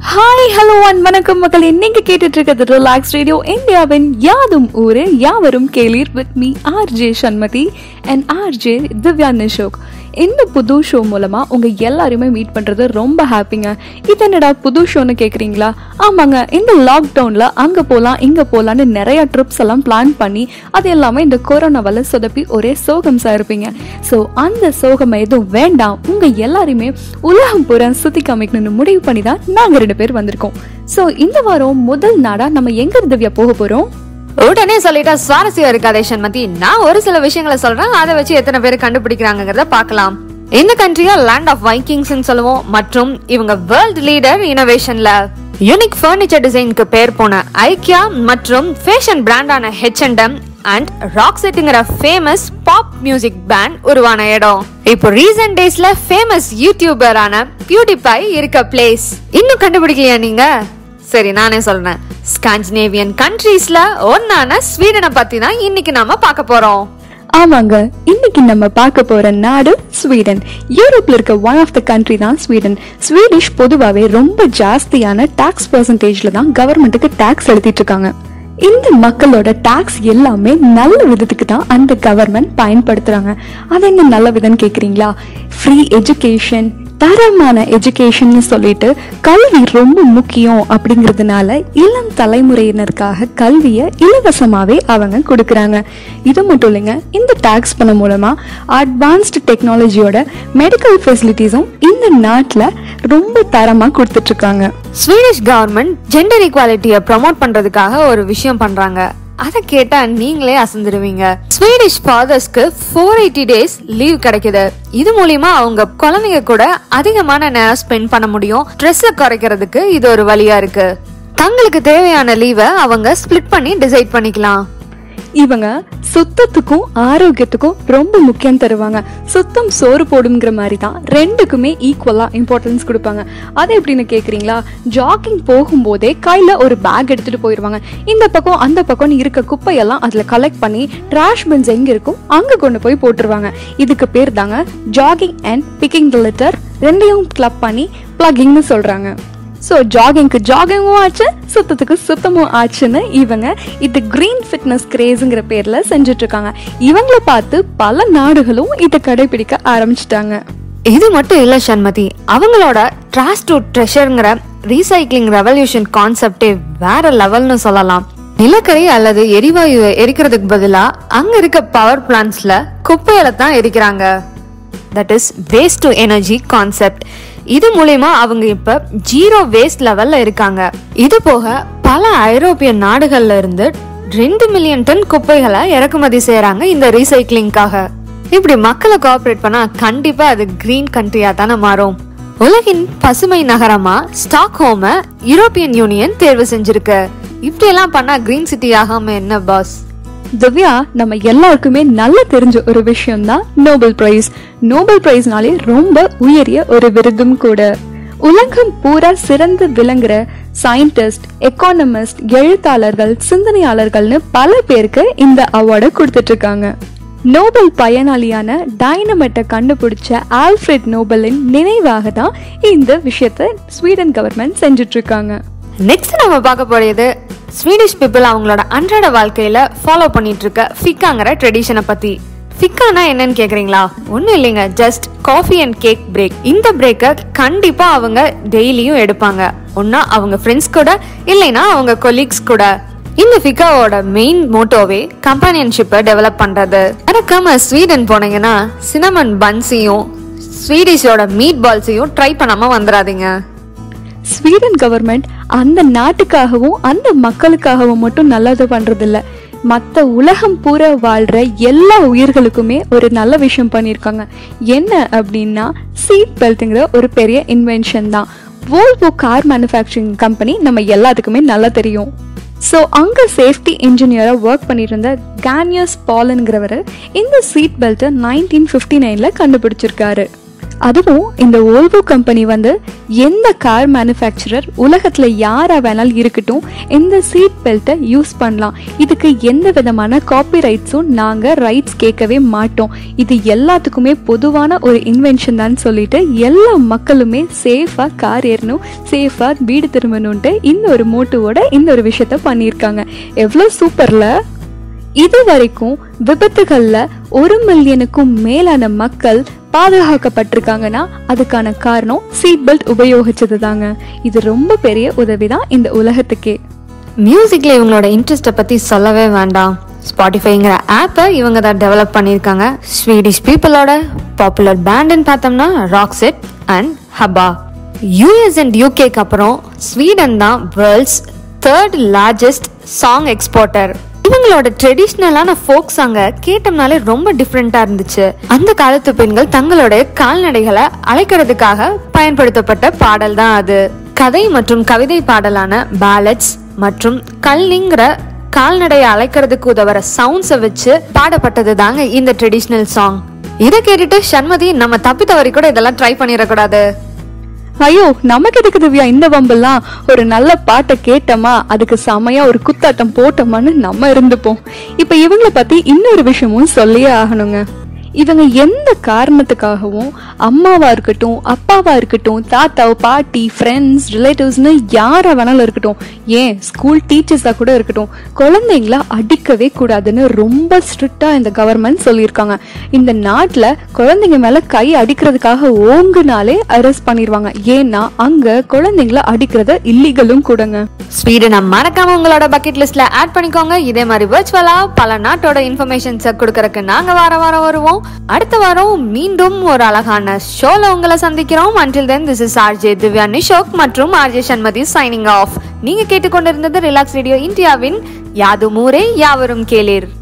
hi hello and வணக்கம் மக்களே நீங்க கேட்டுட்டு இருக்கிறது ரிலாக்ஸ் ரேடியோ இந்தியாவின் யாதும் ஊரே யாவரும் கேளீர் with me R J Shanmathi and R J Divya Nishok இந்த புது ஷோ மூலமா உங்க எல்லாரையுமே மீட் பண்றது ரொம்ப ஹாப்பிங்க இது என்னடா புது ஷோன்னு கேக்குறீங்களா ஆமாங்க இந்த லாக்டவுன்ல அங்க போலாம் இங்க போலாம்னு நிறைய ட்ரிப்ஸ் எல்லாம் பிளான் பண்ணி அது எல்லாமே இந்த கொரோனாவால சொதப்பி ஒரே சோகம்ஸா இருப்பீங்க ஸோ அந்த சோகம் எதுவும் வேண்டாம் உங்க எல்லாரையுமே உலகம் பூரா சுத்தி காமிக்கணும்னு முடிவு பண்ணி தான் நாங்க ரெண்டு பேர் வந்திருக்கோம் ஸோ இந்த வாரம் முதல் நாடா நம்ம எங்க திவ்யா போக போறோம் உடனே சொல்லிட்டா சுவாரஸ்யம் இருக்காதே சண்மதி நான் ஒரு சில விஷயங்களை சொல்றேன் அதை வச்சு எத்தனை பேர் கண்டுபிடிக்கிறாங்கிறத பார்க்கலாம் இந்த கண்ட்ரியா லேண்ட் ஆஃப் வைக்கிங்ஸ் சொல்லுவோம் மற்றும் இவங்க வேர்ல்ட் லீடர் இனோவேஷன்ல யூனிக் ஃபர்னிச்சர் டிசைனுக்கு பேர் போன ஐக்கியா மற்றும் ஃபேஷன் பிராண்டான ஹெச் அண்ட் எம் அண்ட் ராக் செட்டுங்கிற ஃபேமஸ் பாப் மியூசிக் பேண்ட் உருவான இடம் இப்போ ரீசன்ட் டேஸ்ல ஃபேமஸ் யூடியூபரான பியூட்டிபை இருக்க பிளேஸ் இன்னும் கண்டுபிடிக்கலையா நீங்க சரி நானே சொல்றேன் ஸ்காண்டினேவியன் கண்ட்ரீஸ்ல ஒன்னான ஸ்வீடனை பத்தி தான் இன்னைக்கு நாம பார்க்க போறோம் ஆமாங்க இன்னைக்கு நம்ம பார்க்க போற நாடு ஸ்வீடன் யூரோப்ல இருக்க ஒன் ஆஃப் த கண்ட்ரி தான் ஸ்வீடன் ஸ்வீடிஷ் பொதுவாகவே ரொம்ப ஜாஸ்தியான டாக்ஸ் பர்சன்டேஜ்ல தான் கவர்மெண்ட்டுக்கு டாக்ஸ் எழுதிட்டு இருக்காங்க இந்த மக்களோட டாக்ஸ் எல்லாமே நல்ல விதத்துக்கு தான் அந்த கவர்மெண்ட் பயன்படுத்துறாங்க அது என்ன நல்ல விதம்னு கேக்குறீங்களா ஃப்ரீ எஜுகேஷன் தரமான எஜுகேஷன் சொல்லிட்டு கல்வி ரொம்ப முக்கியம் அப்படிங்கிறதுனால இளம் தலைமுறையினருக்காக கல்வியை இலவசமாவே அவங்க கொடுக்குறாங்க இது மட்டும் இல்லைங்க இந்த டாக்ஸ் பண்ண மூலமா அட்வான்ஸ்டு டெக்னாலஜியோட மெடிக்கல் ஃபெசிலிட்டிஸும் இந்த நாட்டில் ரொம்ப தரமாக கொடுத்துட்டு இருக்காங்க ஸ்வீடிஷ் கவர்மெண்ட் ஜெண்டர் ஈக்வாலிட்டியை ப்ரமோட் பண்றதுக்காக ஒரு விஷயம் பண்றாங்க அதை கேட்டா நீங்களே அசந்துருவீங்க ஸ்வீடிஷ் ஃபாதர்ஸ்க்கு ஃபோர் எயிட்டி டேஸ் லீவ் கிடைக்குது இது மூலியமா அவங்க குழந்தைங்க கூட அதிகமான நேரம் ஸ்பெண்ட் பண்ண முடியும் ஸ்ட்ரெஸ்ஸை குறைக்கிறதுக்கு இது ஒரு வழியா இருக்கு தங்களுக்கு தேவையான லீவை அவங்க ஸ்ப்ளிட் பண்ணி டிசைட் பண்ணிக்கலாம் இவங்க சுத்தத்துக்கும் ஆரோக்கியத்துக்கும் ரொம்ப முக்கியம் தருவாங்க சுத்தம் சோறு போடுங்கிற மாதிரி தான் ரெண்டுக்குமே ஈக்குவலாக இம்பார்ட்டன்ஸ் கொடுப்பாங்க அது எப்படின்னு கேட்குறீங்களா ஜாக்கிங் போகும்போதே கையில் ஒரு பேக் எடுத்துகிட்டு போயிடுவாங்க இந்த பக்கம் அந்த பக்கம் இருக்க குப்பையெல்லாம் அதில் கலெக்ட் பண்ணி ட்ராஷ் பின்ஸ் எங்கே இருக்கும் அங்கே கொண்டு போய் போட்டுருவாங்க இதுக்கு பேர் தாங்க jogging and picking the litter ரெண்டையும் கிளப் பண்ணி பிளக்கிங்னு சொல்கிறாங்க ஸோ ஜாகிங்க்கு ஜாகிங்கும் ஆச்சு சுத்தத்துக்கு சுத்தமும் ஆச்சுன்னு இவங்க இது கிரீன் ஃபிட்னஸ் கிரேஸுங்கிற பேரில் செஞ்சுட்டு இருக்காங்க இவங்கள பார்த்து பல நாடுகளும் இதை கடைபிடிக்க ஆரம்பிச்சிட்டாங்க இது மட்டும் இல்ல சண்மதி அவங்களோட ட்ராஷ் டு ட்ரெஷருங்கிற ரீசைக்ளிங் ரெவல்யூஷன் கான்செப்டே வேற லெவல்னு சொல்லலாம் நிலக்கரி அல்லது எரிவாயு எரிக்கிறதுக்கு பதிலா அங்க இருக்க பவர் பிளான்ட்ஸ்ல குப்பையில தான் எரிக்கிறாங்க that is waste to energy concept இது மூலயமா அவங்க இப்ப ஜீரோ வேஸ்ட் லெவல்ல இருக்காங்க இது போக பல ஐரோப்பிய நாடுகள்ல இருந்து ரெண்டு மில்லியன் டன் குப்பைகளை இறக்குமதி செய்யறாங்க இந்த ரீசைக்ளிங்காக இப்படி மக்களை கோஆபரேட் பண்ணா கண்டிப்பா அது கிரீன் கண்ட்ரியா தானே மாறும் உலகின் பசுமை நகரமா ஸ்டாக்ஹோம யூரோப்பியன் யூனியன் தேர்வு செஞ்சிருக்கு இப்படி எல்லாம் பண்ணா கிரீன் சிட்டி ஆகாம என்ன பாஸ் திவ்யா நம்ம எல்லாருக்குமே நல்லா தெரிஞ்ச ஒரு விஷயம் தான் நோபல் பிரைஸ் நோபல் பிரைஸ்னாலே ரொம்ப உயரிய ஒரு விருதும் கூட உலகம் பூரா சிறந்து விளங்குற சயின்டிஸ்ட் எக்கானமிஸ்ட் எழுத்தாளர்கள் சிந்தனையாளர்கள்னு பல பேருக்கு இந்த அவார்டை கொடுத்துட்டு இருக்காங்க நோபல் பயனாளியான டைனமெட்டை கண்டுபிடிச்ச ஆல்ஃபிரட் நோபலின் நினைவாக தான் இந்த விஷயத்தை ஸ்வீடன் கவர்மெண்ட் செஞ்சுட்டு இருக்காங்க நெக்ஸ்ட் நம்ம பார்க்க போறது ஸ்வீடிஷ் பீப்புள் அவங்களோட அன்றாட வாழ்க்கையில ஃபாலோ பண்ணிட்டு இருக்க ஃபிக்காங்கிற ட்ரெடிஷனை பத்தி ஃபிக்கானா என்னன்னு கேக்குறீங்களா ஒன்றும் இல்லைங்க just coffee and cake break இந்த பிரேக்கை கண்டிப்பா அவங்க டெய்லியும் எடுப்பாங்க ஒன்னா அவங்க ஃப்ரெண்ட்ஸ் கூட இல்லைன்னா அவங்க கொலீக்ஸ் கூட இந்த ஃபிக்காவோட மெயின் மோட்டோவே கம்பானியன்ஷிப்பை டெவலப் பண்றது மறக்காம ஸ்வீடன் போனீங்கன்னா சினமன் பன்ஸையும் ஸ்வீடிஷோட மீட் பால்ஸையும் ட்ரை பண்ணாம வந்துடாதீங்க ஸ்வீடன் கவர்மெண்ட் அந்த நாட்டுக்காகவும் அந்த மக்களுக்காகவும் மட்டும் நல்லது பண்றதில்ல மற்ற உலகம் பூரா வாழ்ற எல்லா உயிர்களுக்குமே ஒரு நல்ல விஷயம் பண்ணியிருக்காங்க என்ன அப்படின்னா சீட் பெல்ட்டுங்கிற ஒரு பெரிய இன்வென்ஷன் தான் வோல்வோ கார் மேனுஃபேக்சரிங் கம்பெனி நம்ம எல்லாத்துக்குமே நல்லா தெரியும் ஸோ அங்கே சேஃப்டி இன்ஜினியராக ஒர்க் பண்ணியிருந்த கேனியஸ் பாலனுங்கிறவர் இந்த சீட் பெல்ட்டை நைன்டீன் ஃபிஃப்டி நைனில் கண்டுபிடிச்சிருக்காரு அதுவும் இந்த ஓல்வோ கம்பெனி வந்து எந்த கார் மேனுஃபேக்சரர் உலகத்தில் யாராக வேணாலும் இருக்கட்டும் இந்த சீட் பெல்ட்டை யூஸ் பண்ணலாம் இதுக்கு எந்த விதமான காப்பி ரைட்ஸும் நாங்கள் ரைட்ஸ் கேட்கவே மாட்டோம் இது எல்லாத்துக்குமே பொதுவான ஒரு இன்வென்ஷன் தான் சொல்லிட்டு எல்லா மக்களுமே சேஃபாக கார் ஏறணும் சேஃபாக வீடு திரும்பணுன்ட்டு இந்த ஒரு மோட்டுவோட இந்த ஒரு விஷயத்த பண்ணியிருக்காங்க எவ்வளோ சூப்பரில் இது வரைக்கும் விபத்துகள்ல ஒரு மில்லியனுக்கும் மேலான மக்கள் பாதுகாக்கப்பட்டிருக்காங்கன்னா அதுக்கான காரணம் சீட் பெல்ட் உபயோகிச்சது தாங்க இது ரொம்ப பெரிய உதவி தான் இந்த உலகத்துக்கே மியூசிக்ல இவங்களோட இன்ட்ரெஸ்ட்டை பத்தி சொல்லவே வேண்டாம் ஸ்பாட்டிஃபைங்கிற ஆப்பை இவங்க தான் டெவலப் பண்ணியிருக்காங்க ஸ்வீடிஷ் பீப்புளோட பாப்புலர் பேண்டுன்னு பார்த்தோம்னா Roxette and ABBA US and யூகேக்கு அப்புறம் ஸ்வீடன் தான் world's third largest song exporter இவங்களோட ட்ரெடிஷ்னலான ஃபோக் சாங்க கேட்டோம்னாலே ரொம்ப டிஃப்ரெண்டா இருந்துச்சு அந்த காலத்து பெண்கள் தங்களுடைய கால்நடைகளை அழைக்கிறதுக்காக பயன்படுத்தப்பட்ட பாடல் தான் அது கதை மற்றும் கவிதை பாடலான பேலட்ஸ் மற்றும் கல்லிங்கிற கால்நடையை அழைக்கிறதுக்கு உதவுற சவுண்ட்ஸை வச்சு பாடப்பட்டது தாங்க இந்த ட்ரெடிஷ்னல் சாங் இதை கேட்டுட்டு சண்மதி நம்ம தப்பி தவறி கூட இதெல்லாம் ட்ரை பண்ணிடக்கூடாது ஐயோ நமக்கு எதுக்கு திவ்யா இந்த வம்பெல்லாம் ஒரு நல்ல பாட்டை கேட்டோமா அதுக்கு செமையா ஒரு குத்தாட்டம் போட்டோமான்னு நம்ம இருந்துப்போம் இப்ப இவங்கள பத்தி இன்னொரு விஷயமும் சொல்லியே ஆகணுங்க இவங்க எந்த காரணத்துக்காகவும் அம்மாவா இருக்கட்டும் அப்பாவா இருக்கட்டும் தாத்தா பாட்டி ஃப்ரெண்ட்ஸ் ரிலேட்டிவ்ஸ்னு யாரா வேணாலும் இருக்கட்டும் ஏன் ஸ்கூல் டீச்சர்ஸா கூட இருக்கட்டும் குழந்தைங்கள அடிக்கவே கூடாதுன்னு ரொம்ப ஸ்ட்ரிக்டா இந்த கவர்மெண்ட் சொல்லியிருக்காங்க இந்த நாட்டுல குழந்தைங்க மேல கை அடிக்கிறதுக்காக ஓங்குனாலே அரெஸ்ட் பண்ணிடுவாங்க ஏன்னா அங்க குழந்தைங்கள அடிக்கிறது இல்லீகலும் கூடங்க ஸ்வீடனை மறக்காம உங்களோட பக்கெட் லிஸ்ட்ல ஆட் பண்ணிக்கோங்க இதே மாதிரி வர்ச்சுவலா பல நாட்டோட இன்ஃபர்மேஷன்ஸை கொடுக்கறதுக்கு நாங்க வார வாரம் வருவோம் அடுத்த வாரம் மீண்டும் ஒரு அழகான ஷோல உங்களை சந்திக்கிறோம் until then this is RJ Divya Nishok மற்றும் ஆர்ஜே சண்மதி சைனிங் ஆஃப் நீங்க கேட்டுக்கொண்டிருந்தது ரிலாக்ஸ் ரேடியோ இந்தியாவின் யாதும் ஊரே யாவரும் கேளீர்